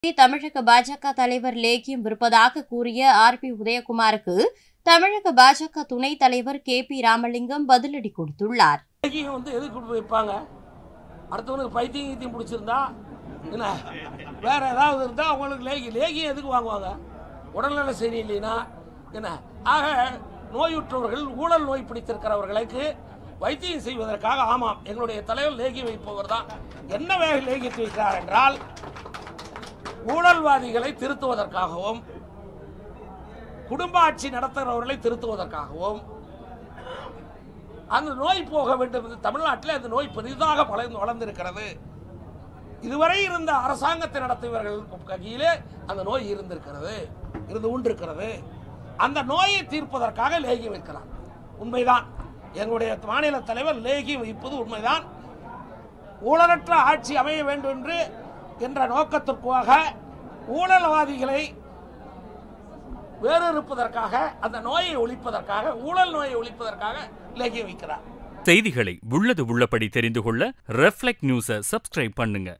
தமிழக பாஜக தலைவர் லேகியம் விற்பதாக கூறிய ஆர் பி உதயகுமாருக்கு தமிழக பாஜக துணைத் தலைவர் கே பி ராமலிங்கம் பதிலடி கொடுத்துள்ளார் லேகியம் வந்து எதுக்கு கொண்டு போய் வைப்பாங்க அடுத்தவனுக்கு பைத்தியம் கீத்தியம் பிடிச்சிருந்தா என்ன வேற ஏதாவது இருந்தால் அவங்களுக்கு லேகி லேகியம் எதுக்கு வாங்குவாங்க உடல்நல சரியில்லைனா என்ன ஆக நோயுற்றவர்கள் ஊழல் நோய் பிடித்திருக்கிறவர்களுக்கு வைத்தியம் செய்வதற்காக ஆமாம் எங்களுடைய தலைவர் லேகி வைப்பவர் தான் என்ன வேக லேகியத்தை வைக்கிறார் என்றால் ஊழல்வாதிகளை திருத்துவதற்காகவும் குடும்ப ஆட்சி நடத்துகிறவர்களை திருத்துவதற்காகவும் அந்த நோய் போக வேண்டும் என்று தமிழ்நாட்டில் அந்த நோய் பெரிதாக வளர்ந்து வளர்ந்திருக்கிறது இதுவரை இருந்த அரசாங்கத்தை நடத்தியவர்கள் கையிலே அந்த நோய் இருந்திருக்கிறது இருந்து கொண்டிருக்கிறது அந்த நோயை தீர்ப்பதற்காக லேகி வைக்கிறார் உண்மைதான் எங்களுடைய மாநில தலைவர் லேகி வைப்பது உண்மைதான் ஊழலற்ற ஆட்சி அமைய வேண்டும் என்று என்ற நோக்கத்திற்காக ஊழல்வாதிகளை வேறு இருப்பதற்காக அந்த நோயை ஒழிப்பதற்காக ஊழல் நோயை ஒழிப்பதற்காக லேகி வைக்கிறார் செய்திகளை உள்ளது உள்ளபடி தெரிந்து கொள்ள ரெஃப்ளெக்ட் நியூஸை சப்ஸ்கிரைப் பண்ணுங்க